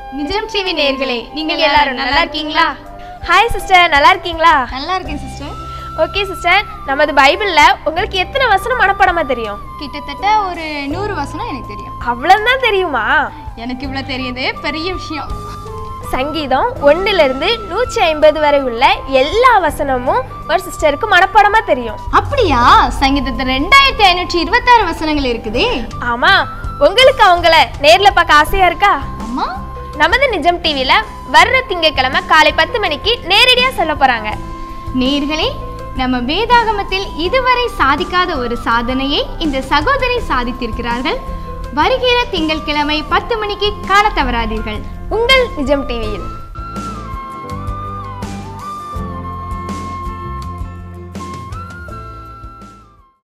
நிஜம் டிவி நேயர்களே நீங்கள் எல்லாரும் நல்லா இருக்கீங்களா ஹாய் சிஸ்டர் நல்லா இருக்கீங்களா நல்லா இருக்கேன் சிஸ்டர் ஓகே சிஸ்டர் நமது பைபிளில் உங்களுக்கு எத்தனை வசனம் மனப்பாடமா தெரியும் கிட்டத்தட்ட ஒரு நூறு வசனம் எனக்கு தெரியும் அவ்வளோதான் தெரியுமா எனக்கு இவ்வளோ தெரியுது பெரிய விஷயம் சங்கீதம் ஒன்றிலிருந்து நூற்றி ஐம்பது வரை உள்ள எல்லா வசனமும் ஒரு சிஸ்டருக்கு மனப்பாடமா தெரியும் அப்படியா சங்கீதத்தில் ரெண்டாயிரத்தி ஐநூற்றி இருபத்தாறு வசனங்கள் இருக்குதே ஆமா உங்களுக்கு அவங்கள நேர்ல பார்க்க ஆசையா இருக்கா அம்மா நமது நிஜம் டிவில வர்ற திங்கட்கிழமை காலை பத்து மணிக்கு நேரடியா சொல்ல போறாங்க நேர்களே நம்ம வேதாகமத்தில் இதுவரை சாதிக்காத ஒரு சாதனையை இந்த சகோதரி சாதித்திருக்கிறார்கள் வருகிற திங்கட்கிழமை பத்து மணிக்கு காண தவறாதீர்கள் உங்கள் நிஜம் டிவியில்